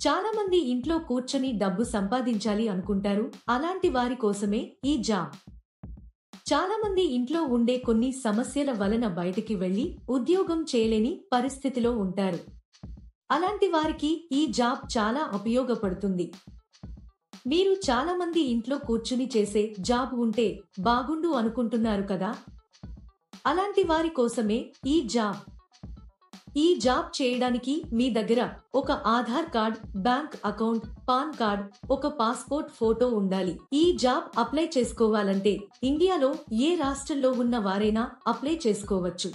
చాలా మంది ఇంట్లో కూర్చొని డబ్బు సంపాదించాలి అనుకుంటారు అలాంటి వారి కోసమే ఈ జాబ్ చాలా మంది ఇంట్లో ఉండే కొన్ని సమస్యల వలన బయటికి వెళ్లి ఉద్యోగం చేయలేని పరిస్థితిలో ఉంటారు అలాంటి వారికి ఈ జాబ్ చాలా ఉపయోగపడుతుంది మీరు చాలా మంది ఇంట్లో కూర్చుని చేసే జాబ్ ఉంటే బాగుండు అనుకుంటున్నారు కదా అలాంటి వారి కోసమే ఈ జాబ్ ఈ జాబ్ చేయడానికి మీ దగ్గర ఒక Aadhaar card bank account PAN card ఒక పాస్పోర్ట్ ఫోటో ఉండాలి ఈ జాబ్ అప్లై చేసుకోవాలంటే ఇండియాలో ఏ రాష్ట్రంలో ఉన్న వారైనా అప్లై చేసుకోవచ్చు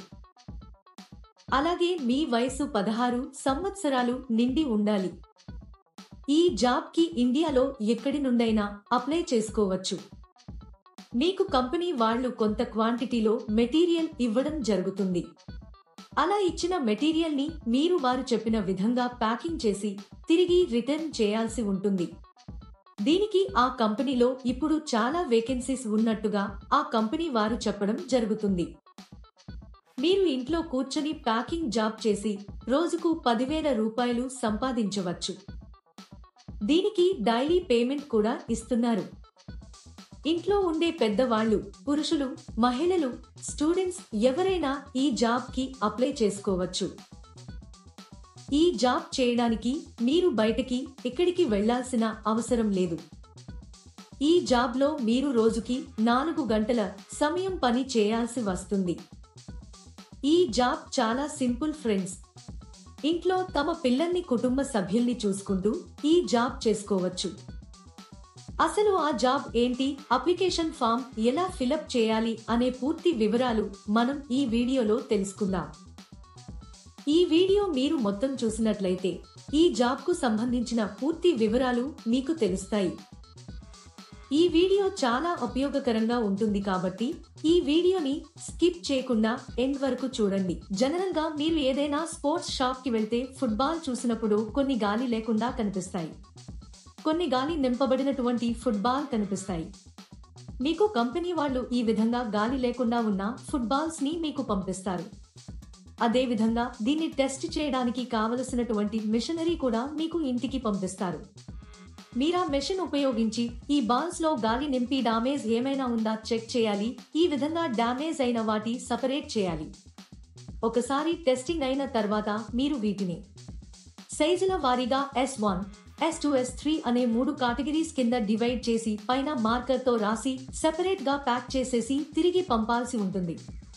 అలాగే మీ వయసు పదహారు సంవత్సరాలు నిండి ఉండాలి ఈ జాబ్ కి ఇండియాలో ఎక్కడి నుండైనా అప్లై చేసుకోవచ్చు మీకు కంపెనీ వాళ్ళు కొంత క్వాంటిటీలో మెటీరియల్ ఇవ్వడం జరుగుతుంది అలా ఇచ్చిన మెటీరియల్ ని మీరు వారు చెప్పిన విధంగా ప్యాకింగ్ చేసి తిరిగి రిటర్న్ చేయాల్సి ఉంటుంది దీనికి ఆ కంపెనీలో ఇప్పుడు చాలా వేకెన్సీస్ ఉన్నట్టుగా ఆ కంపెనీ వారు చెప్పడం జరుగుతుంది మీరు ఇంట్లో కూర్చొని ప్యాకింగ్ జాబ్ చేసి రోజుకు పదివేల రూపాయలు సంపాదించవచ్చు దీనికి డైలీ పేమెంట్ కూడా ఇస్తున్నారు ఇంట్లో ఉండే పెద్దవాళ్లు పురుషులు మహిళలు స్టూడెంట్స్ ఎవరైనా ఈ జాబ్ కి అప్లై చేసుకోవచ్చు ఈ జాబ్ చేయడానికి మీరు బయటకి ఎక్కడికి వెళ్లాల్సిన అవసరం లేదు ఈ జాబ్ లో మీరు రోజుకి నాలుగు గంటల సమయం పని చేయాల్సి వస్తుంది ఈ జాబ్ చాలా సింపుల్ ఫ్రెండ్స్ ఇంట్లో తమ పిల్లల్ని కుటుంబ సభ్యుల్ని చూసుకుంటూ ఈ జాబ్ చేసుకోవచ్చు అసలు ఆ జాబ్ ఏంటి అప్లికేషన్ ఫామ్ ఎలా ఫిలప్ చేయాలి అనే పూర్తి వివరాలు మనం ఈ వీడియోలో తెలుసుకుందాం ఈ వీడియో మీరు మొత్తం చూసినట్లయితే ఈ జాబ్ కు సంబంధించిన పూర్తి వివరాలు మీకు తెలుస్తాయి ఈ వీడియో చాలా ఉపయోగకరంగా ఉంటుంది కాబట్టి ఈ వీడియోని స్కిప్ చేయకుండా ఎండ్ వరకు చూడండి జనరల్ గా మీరు ఏదైనా స్పోర్ట్స్ షాప్ కి వెళ్తే ఫుట్బాల్ చూసినప్పుడు కొన్ని గాలి లేకుండా కనిపిస్తాయి కొన్ని గాలి నింపబడినటువంటి ఫుట్బాల్ కనిపిస్తాయి మీకు కంపెనీ వాళ్ళు ఈ విధంగా గాలి లేకుండా ఉన్న ఫుట్బాల్స్ ని మీకు పంపిస్తారు అదే విధంగా దీన్ని టెస్ట్ చేయడానికి కావలసినటువంటి మిషనరీ కూడా మీకు ఇంటికి పంపిస్తారు మీరా మెషిన్ ఉపయోగించి ఈ బాల్స్ లో గాలి నింపి డామేజ్ ఏమైనా ఉందా చెక్ చేయాలి ఈ విధంగా డామేజ్ అయిన వాటి సపరేట్ చేయాలి ఒకసారి టెస్టింగ్ అయిన తర్వాత మీరు వీటిని సైజుల వారీగా S one S two S three అనే మూడు కేటగిరీస్ కింద డివైడ్ చేసి పైన మార్కర్ తో రాసి సెపరేట్ గా ప్యాక్ చేసేసి తిరిగి పంపాల్సి ఉంటుంది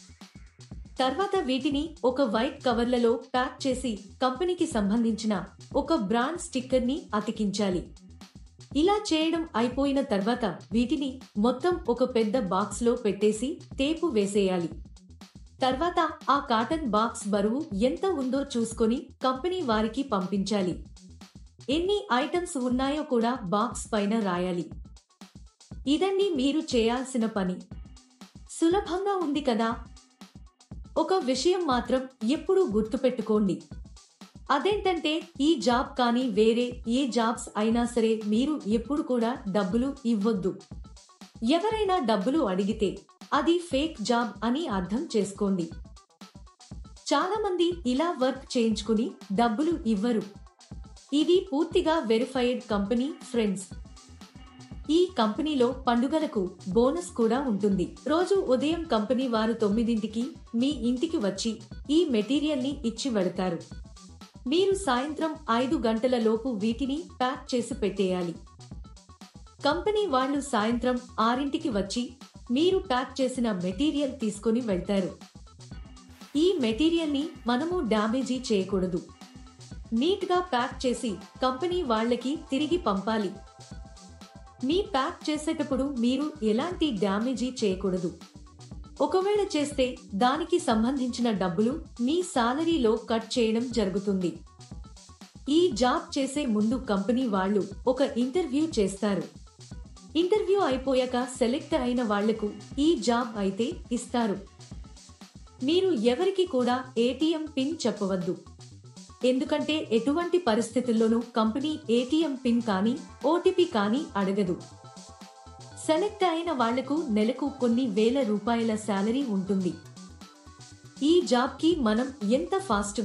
తర్వాత వీటిని ఒక వైట్ కవర్లలో ప్యాక్ చేసి కంపెనీకి సంబంధించిన ఒక బ్రాండ్ స్టిక్కర్ ని అతికించాలి ఇలా చేయడం అయిపోయిన తర్వాత వీటిని మొత్తం ఒక పెద్ద బాక్స్ లో పెట్టేసి టేపు వేసేయాలి తర్వాత ఆ కాటన్ బాక్స్ బరువు ఎంత ఉందో చూసుకొని కంపెనీ వారికి పంపించాలి ఎన్ని ఐటమ్స్ ఉన్నాయో కూడా బాక్స్ పైన రాయాలి ఇదండి మీరు చేయాల్సిన పని సులభంగా ఉంది కదా ఒక విషయం మాత్రం ఎప్పుడూ గుర్తుపెట్టుకోండి అదేంటంటే ఈ జాబ్ కానీ వేరే ఏ జాబ్స్ అయినా సరే మీరు ఎప్పుడు కూడా డబ్బులు ఇవ్వొద్దు ఎవరైనా డబ్బులు అడిగితే అది ఫేక్ జాబ్ అని అర్థం చేసుకోండి చాలా మంది ఇలా వర్క్ చేయించుకుని డబ్బులు ఇవ్వరు ఇది పూర్తిగా వెరిఫైడ్ కంపెనీ ఫ్రెండ్స్ ఈ కంపెనీలో పండుగలకు బోనస్ కూడా ఉంటుంది రోజు ఉదయం కంపెనీ వారు తొమ్మిదింటికి మీ ఇంటికి వచ్చి ఈ మెటీరియల్ ని ఇచ్చి వెడతారు మీరు సాయంత్రం ఐదు గంటల లోపు వీటిని ప్యాక్ చేసి పెట్టేయాలి కంపెనీ వాళ్ళు సాయంత్రం ఆరింటికి వచ్చి మీరు ప్యాక్ చేసిన మెటీరియల్ తీసుకుని వెళ్తారు ఈ మెటీరియల్ ని మనము డ్యామేజీ చేయకూడదు నీట్ గా ప్యాక్ చేసి కంపెనీ వాళ్ళకి తిరిగి పంపాలి మీ ప్యాక్ చేసేటప్పుడు మీరు ఎలాంటి డ్యామేజీ చేయకూడదు ఒకవేళ చేస్తే దానికి సంబంధించిన డబ్బులు మీ సాలరీలో కట్ చేయడం జరుగుతుంది ఈ జాబ్ చేసే ముందు కంపెనీ వాళ్ళు ఒక ఇంటర్వ్యూ చేస్తారు ఇంటర్వ్యూ అయిపోయాక సెలెక్ట్ అయిన వాళ్లకు ఈ జాబ్ అయితే ఇస్తారు మీరు ఎవరికి కూడా ఏటీఎం పిన్ చెప్పవద్దు ఎందుకంటే ఎటువంటి పరిస్థితుల్లోనూ కంపెనీ ఏటీఎం పిన్ కానీ ఓటీపీ కానీ అడగదు సెలెక్ట్ అయిన వాళ్లకు నెలకు కొన్ని వేల రూపాయల శాలరీ ఉంటుంది ఈ జాబ్ కి మనం ఎంత ఫాస్ట్ గా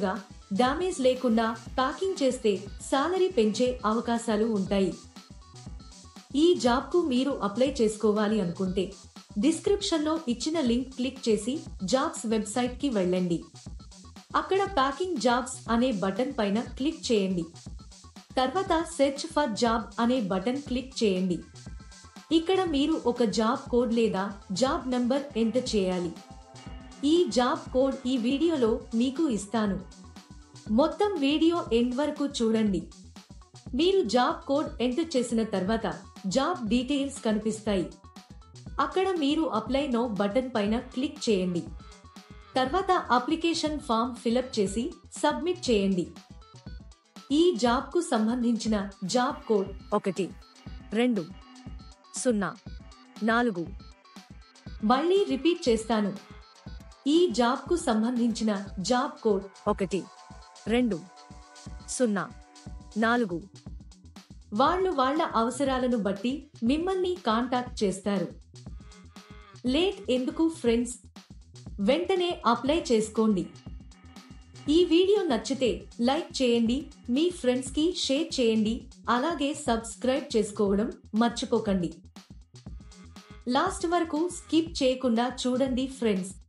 డామేజ్ లేకుండా ప్యాకింగ్ చేస్తే సాలరీ పెంచే అవకాశాలు ఉంటాయి ఈ జాబ్కు మీరు అప్లై చేసుకోవాలి అనుకుంటే డిస్క్రిప్షన్లో ఇచ్చిన లింక్ క్లిక్ చేసి జాబ్స్ వెబ్సైట్కి వెళ్ళండి అక్కడ ప్యాకింగ్ జాబ్స్ అనే బటన్ పైన క్లిక్ చేయండి తర్వాత సెర్చ్ ఫర్ జాబ్ అనే బటన్ క్లిక్ చేయండి ఇక్కడ మీరు ఒక జాబ్ కోడ్ లేదా జాబ్ నంబర్ ఎంటర్ చేయాలి ఈ జాబ్ కోడ్ ఈ వీడియోలో మీకు ఇస్తాను మొత్తం వీడియో ఎండ్ వరకు చూడండి మీరు జాబ్ కోడ్ ఎంటర్ చేసిన తర్వాత జాబ్ డీటెయిల్స్ కనిపిస్తాయి అక్కడ మీరు అప్లై నో బటన్ పైన క్లిక్ చేయండి తర్వాత అప్లికేషన్ ఫామ్ ఫిలప్ చేసి సబ్మిట్ చేయండి ఈ జాబ్కు సంబంధించిన జాబ్ కోడ్ ఒకటి రెండు సున్నా నాలుగు మళ్ళీ రిపీట్ చేస్తాను ఈ జాబ్కు సంబంధించిన జాబ్ కోడ్ ఒకటి రెండు సున్నా నాలుగు వాళ్ళు వాళ్ళ అవసరాలను బట్టి మిమ్మల్ని కాంటాక్ట్ చేస్తారు లేట్ ఎందుకు ఫ్రెండ్స్ వెంటనే అప్లై చేసుకోండి ఈ వీడియో నచ్చితే లైక్ చేయండి మీ ఫ్రెండ్స్ కి షేర్ చేయండి అలాగే సబ్స్క్రైబ్ చేసుకోవడం మర్చిపోకండి లాస్ట్ వరకు స్కిప్ చేయకుండా చూడండి ఫ్రెండ్స్